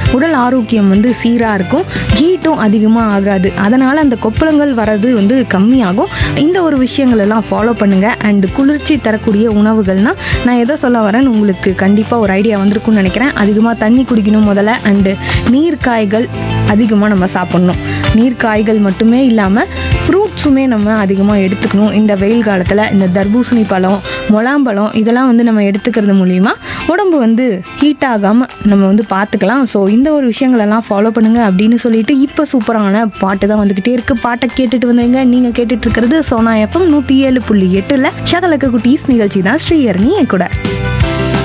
உடல் ஆரோக்கியம் வந்து சீராக இருக்கும் ஹீட்டும் அதிகமாக ஆகாது அதனால் அந்த கொப்பளங்கள் வர்றது வந்து கம்மியாகும் இந்த ஒரு விஷயங்கள் எல்லாம் ஃபாலோ பண்ணுங்கள் அண்ட் குளிர்ச்சி தரக்கூடிய உணவுகள்னால் நான் எதை சொல்ல வரேன்னு உங்களுக்கு கண்டிப்பாக ஒரு ஐடியா வந்திருக்கும்னு நினைக்கிறேன் அதிகமாக தண்ணி குடிக்கணும் முதல்ல அண்டு நீர்க்காய்கள் அதிகமாக நம்ம சாப்பிட்ணும் நீர்க்காய்கள் மட்டுமே இல்லாமல் ஃப்ரூட்ஸுமே நம்ம அதிகமாக எடுத்துக்கணும் இந்த வெயில் காலத்தில் இந்த தர்பூசணி பழம் முலாம்பழம் இதெல்லாம் வந்து நம்ம எடுத்துக்கிறது மூலிமா உடம்பு வந்து ஹீட் ஆகாமல் நம்ம வந்து பார்த்துக்கலாம் ஸோ இந்த ஒரு விஷயங்களெல்லாம் ஃபாலோ பண்ணுங்க அப்படின்னு சொல்லிட்டு இப்போ சூப்பரான பாட்டு தான் வந்துக்கிட்டே இருக்குது பாட்டை கேட்டுட்டு வந்துருங்க நீங்கள் கேட்டுட்டு இருக்கிறது சோனா எஃப்எம் நூற்றி ஏழு புள்ளி எட்டில் சகலக்க குட்டீஸ் நிகழ்ச்சி தான் ஸ்ரீயர்னி என் கூட